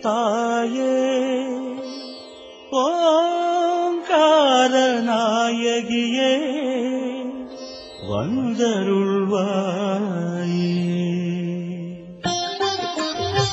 தாயே ஓங்கார நாயகியே வந்தருள்வாயே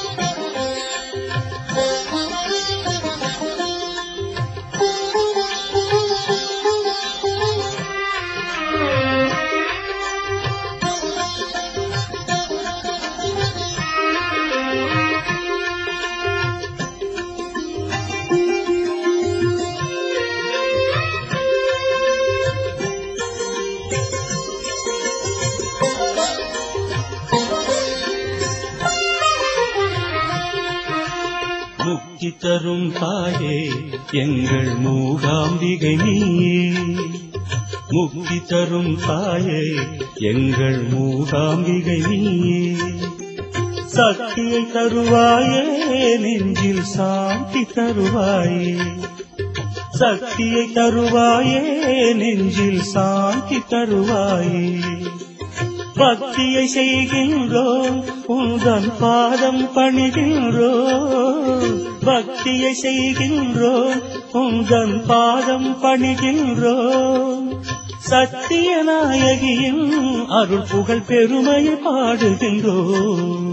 முக்தி தரும் தாயே எங்கள் மூகாம்பிகை நீயே முக்தி தரும் தாயே எங்கள் மூகாம்பிகை நீயே சக்தியை தருவாயே நெஞ்சில் சாந்தி தருவாயே சக்தியை தருவாயே நெஞ்சில் சாந்தி தருவாயே பக்தியை செய்கின்றோம் உந்தன் பாதம் பணிகின்றோம் பக்தியை செய்கின்றோம் உந்தன் பாதம் பணிகின்றோம் சத்திய நாயகியின் அருள் புகழ் பெருமையை பாடுகின்றோம்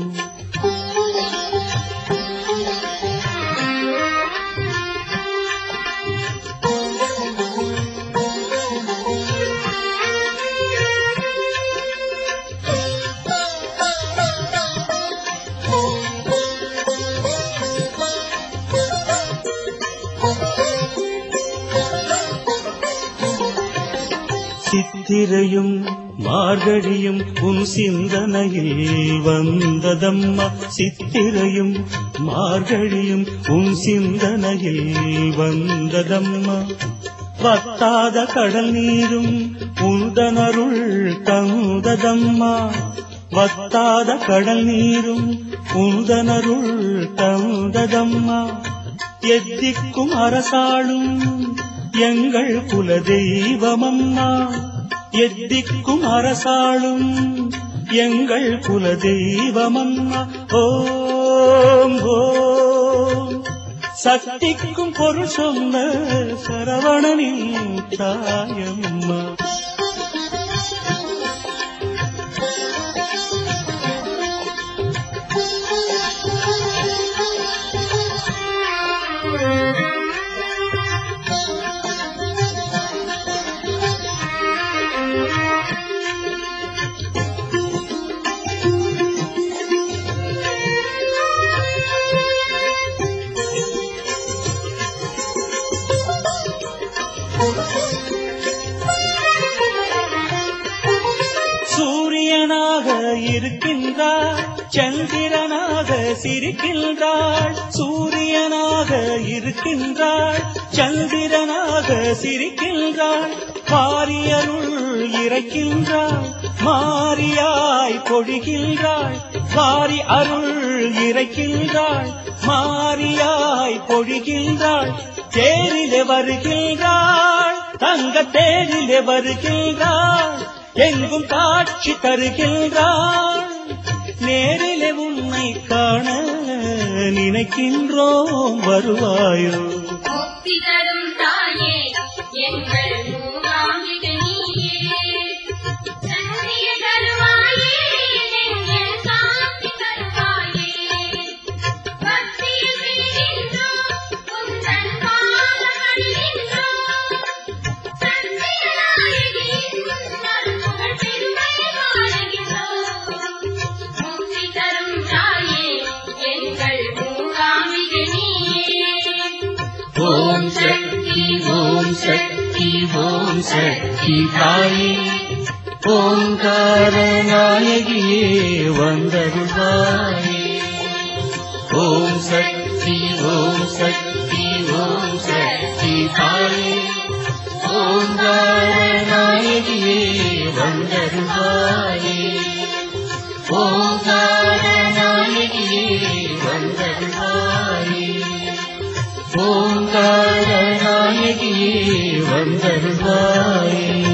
சித்திரையும் மார்கழியும் உன் சிந்தனையில் வந்ததம்மா சித்திரையும் மார்கழியும் உன் சிந்தனையில் வந்ததம்மா வத்தாத கடல் நீரும் உந்தனருள் தந்ததம்மா வத்தாத கடல் நீரும் உந்தனருள் தந்ததம்மா எத்திக்கும் அரசாளும் எங்கள் குல தெய்வமம்மா எத்திக்கும் அரசாளும் எங்கள் குல தெய்வமம்மா ஓம் ஓம் சக்திக்கும் பொருள் சொன்ன சரவணனின் தாயம்மா சூரியனாக இருக்கின்றாள் சந்திரனாக சிரிக்கின்றாள் சூரியனாக இருக்கின்றாள் சந்திரனாக சிரிக்கின்றாள் பாரியருள் இறைக்கின்றாள் மாரியாய் பொழிகின்றாள் வாரி அருள் இறைக்கின்றாள் மாரியாய் பொழிகின்றாள் தேரிலே வருகின்றாள் தங்க தேரிலே வருகின்றாள் எங்கும் காட்சி தருகின்றாள் நேரிலே உன்னை காண நினைக்கின்றோம் வருவாயோ முக்தி தரும் தாயே எங்கள் மூகாம்பிகை நீயே சந்திய தருவாயே எங்கள் காந்தி தருவாயே பக்தியில் செய்கின்றோம் உந்தன் பாதம் அணிகின்றோம் சந்திய நாயகியின் அருள்புகழ் பெருமை பாடுகின்றோம் முக்தி தரும் தாயே எங்கள் மூகாம்பிகை நீயே ஓம் சக்தி ஓம் சக்தி ஓம் சக்தி தாயே ஓங்கார நாயகியே வந்தருள்வாயே ஓம் சக்தி ஓம் சக்தி ஓம் சக்தி தாயே ஓங்கார நாயகியே வந்தருள்வாயே ஓங்கார நாயகியே வந்தருள்வாயே ஓங்கார நாயகியே வந்தருள்வாயே